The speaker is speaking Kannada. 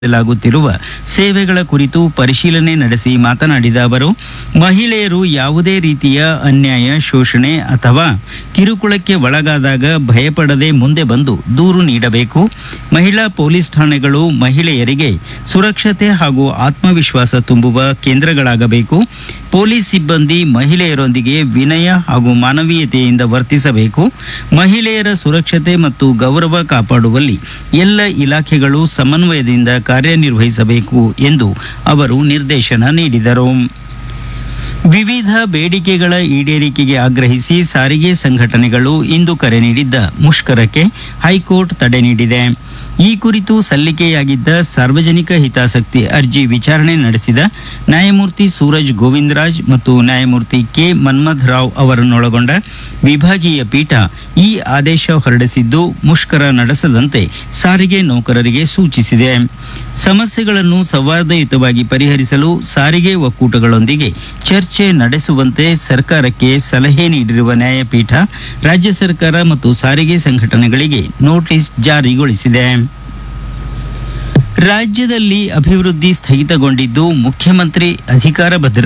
ಲಾಗುತ್ತಿರುವ ಸೇವೆಗಳ ಕುರಿತು ಪರಿಶೀಲನೆ ನಡೆಸಿ ಮಾತನಾಡಿದ ಅವರು ಮಹಿಳೆಯರು ಯಾವುದೇ ರೀತಿಯ ಅನ್ಯಾಯ ಶೋಷಣೆ ಅಥವಾ ಕಿರುಕುಳಕ್ಕೆ ಒಳಗಾದಾಗ ಭಯಪಡದೆ ಮುಂದೆ ಬಂದು ದೂರು ನೀಡಬೇಕು ಮಹಿಳಾ ಪೊಲೀಸ್ ಠಾಣೆಗಳು ಮಹಿಳೆಯರಿಗೆ ಸುರಕ್ಷತೆ ಹಾಗೂ ಆತ್ಮವಿಶ್ವಾಸ ತುಂಬುವ ಕೇಂದ್ರಗಳಾಗಬೇಕು ಪೊಲೀಸ್ ಸಿಬ್ಬಂದಿ ಮಹಿಳೆಯರೊಂದಿಗೆ ವಿನಯ ಹಾಗೂ ಮಾನವೀಯತೆಯಿಂದ ವರ್ತಿಸಬೇಕು ಮಹಿಳೆಯರ ಸುರಕ್ಷತೆ ಮತ್ತು ಗೌರವ ಕಾಪಾಡುವಲ್ಲಿ ಎಲ್ಲ ಇಲಾಖೆಗಳು ಸಮನ್ವಯದಿಂದ ಕಾರ್ಯನಿರ್ವಹಿಸಬೇಕು ಎಂದು ಅವರು ನಿರ್ದೇಶನ ನೀಡಿದರು ವಿವಿಧ ಬೇಡಿಕೆಗಳ ಈಡೇರಿಕೆಗೆ ಆಗ್ರಹಿಸಿ ಸಾರಿಗೆ ಸಂಘಟನೆಗಳು ಇಂದು ಕರೆ ನೀಡಿದ್ದ ಮುಷ್ಕರಕ್ಕೆ ಹೈಕೋರ್ಟ್ ತಡೆ ನೀಡಿದೆ ಈ ಕುರಿತು ಸಲ್ಲಿಕೆಯಾಗಿದ್ದ ಸಾರ್ವಜನಿಕ ಹಿತಾಸಕ್ತಿ ಅರ್ಜಿ ವಿಚಾರಣೆ ನಡೆಸಿದ ನ್ಯಾಯಮೂರ್ತಿ ಸೂರಜ್ ಗೋವಿಂದರಾಜ್ ಮತ್ತು ನ್ಯಾಯಮೂರ್ತಿ ಕೆ ಮನ್ಮಥ್ ರಾವ್ ಅವರನ್ನೊಳಗೊಂಡ ವಿಭಾಗೀಯ ಪೀಠ ಈ ಆದೇಶ ಹೊರಡಿಸಿದ್ದು ಮುಷ್ಕರ ನಡೆಸದಂತೆ ಸಾರಿಗೆ ನೌಕರರಿಗೆ ಸೂಚಿಸಿದೆ ಸಮಸ್ಯೆಗಳನ್ನು ಸಂವಾದಯುತವಾಗಿ ಪರಿಹರಿಸಲು ಸಾರಿಗೆ ಒಕ್ಕೂಟಗಳೊಂದಿಗೆ ಚರ್ಚೆ ನಡೆಸುವಂತೆ ಸರ್ಕಾರಕ್ಕೆ ಸಲಹೆ ನೀಡಿರುವ ನ್ಯಾಯಪೀಠ ರಾಜ್ಯ ಸರ್ಕಾರ ಮತ್ತು ಸಾರಿಗೆ ಸಂಘಟನೆಗಳಿಗೆ ನೋಟಿಸ್ ಜಾರಿಗೊಳಿಸಿದೆ ರಾಜ್ಯದಲ್ಲಿ ಅಭಿವೃದ್ಧಿ ಸ್ಥಗಿತಗೊಂಡಿದ್ದು ಮುಖ್ಯಮಂತ್ರಿ ಅಧಿಕಾರ ಭದ್ರ